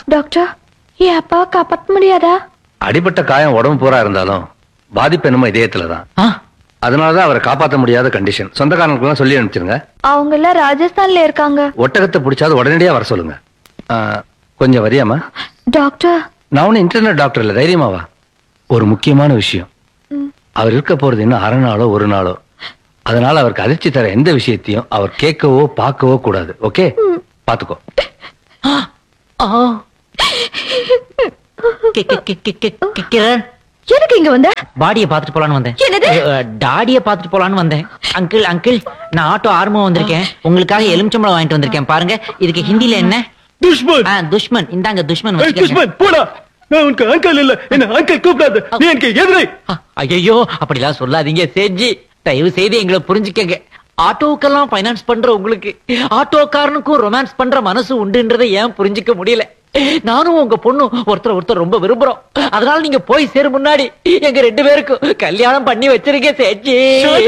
Doctor என் அப்பாவை காப்பாற்ற முடியாதா அடிபட்ட காயம் உடம்பு பூரா இருந்தாலும் பாதிப்பு என்னமோ இதயத்துல தான் ஆ, அதனாலதான் அவரை காப்பாற்ற முடியாத கண்டிஷன் சொந்தக்காரங்களுக்குலாம் சொல்லி அனுப்பிச்சிருங்க அவங்க எல்லாம் ராஜஸ்தான்ல இருக்காங்க ஒட்டகத்தை பிடிச்சாது உடனடியா வர சொல்லுங்க ஆ, கொஞ்சம் வரியாமா டாக்டர் நான் ஒன்னும் இன்டர்நெட் டாக்டர் இல்ல தைரியமாவா ஒரு முக்கியமான விஷயம் ம். அவர் இருக்க போறது இன்னும் அரை நாளோ ஒரு நாளோ அதனால அவருக்கு அதிர்ச்சி தர எந்த விஷயத்தையும் அவர் கேட்கவோ பார்க்கவோ கூடாது ஓகே பாத்துக்கோ ஆ. கி- கி- கி- கி- கி- கி- கிரண் எதுக்கு இங்க வந்த பாடிய பாத்துட்டு போலான்னு வந்தேன் என்னது? அஹ், டாடிய பாத்துட்டு போலான்னு வந்தேன் அங்கிள் அங்கிள் நான் ஆட்டோ ஆர்மோ வந்திருக்கேன் உங்களுக்காக எலுமிச்சம்பழம் வாங்கிட்டு வந்திருக்கேன் பாருங்க இதுக்கு ஹிந்தில என்ன துஷ்மன் ஆ, துஷ்மன் இந்தாங்க துஷ்மன் ஏய், வச்சுக்கோங்க. துஷ்மன் போடா நான் உனக்கு அங்கிள் இல்ல என்ன அங்கிள் கூப்பிடாத நீ எனக்கு எதிரை ஐயோ அப்படிலாம் சொல்லாதீங்க சேட்ஜி தயவு செய்து எங்களை புரிஞ்சுக்கங்க ஆட்டோக்கெல்லாம் ஃபைனான்ஸ் பண்ற உங்களுக்கு ஆட்டோக்காரனுக்கும் ரொமான்ஸ் பண்ற மனசு உண்டுன்றதை ஏன் புரிஞ்சுக்க முடியல நானும் உங்க பொண்ணு ஒருத்தர் ஒருத்தர் ரொம்ப விரும்புறோம் அதனால நீங்க போய் சேரும் முன்னாடி எங்க ரெண்டு பேருக்கும் கல்யாணம் பண்ணி வச்சிருக்கேன் சேட்ஜி